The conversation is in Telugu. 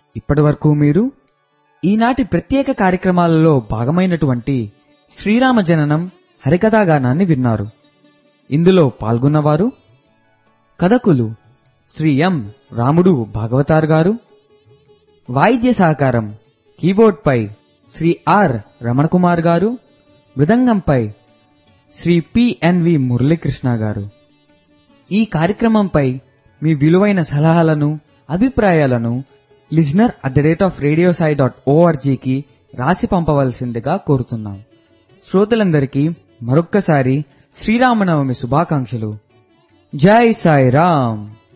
ఇప్పటివరకు మీరు ఈనాటి ప్రత్యేక కార్యక్రమాలలో భాగమైనటువంటి శ్రీరామ జననం హరికథాగానాన్ని విన్నారు ఇందులో పాల్గొన్నవారు కథకులు శ్రీ ఎం రాముడు భాగవతార్ గారు వాయిద్య సహకారం కీబోర్డ్పై శ్రీ ఆర్ రమణకుమార్ గారు మృదంగంపై శ్రీ పిఎన్వి మురళీకృష్ణ గారు ఈ కార్యక్రమంపై మీ విలువైన సలహాలను అభిప్రాయాలను listener at the rate of radio Sai dot ఓఆర్జీకి రాసి పంపవలసిందిగా కోరుతున్నాం శ్రోతలందరికీ మరొక్కసారి శ్రీరామనవమి శుభాకాంక్షలు జై సాయి రామ్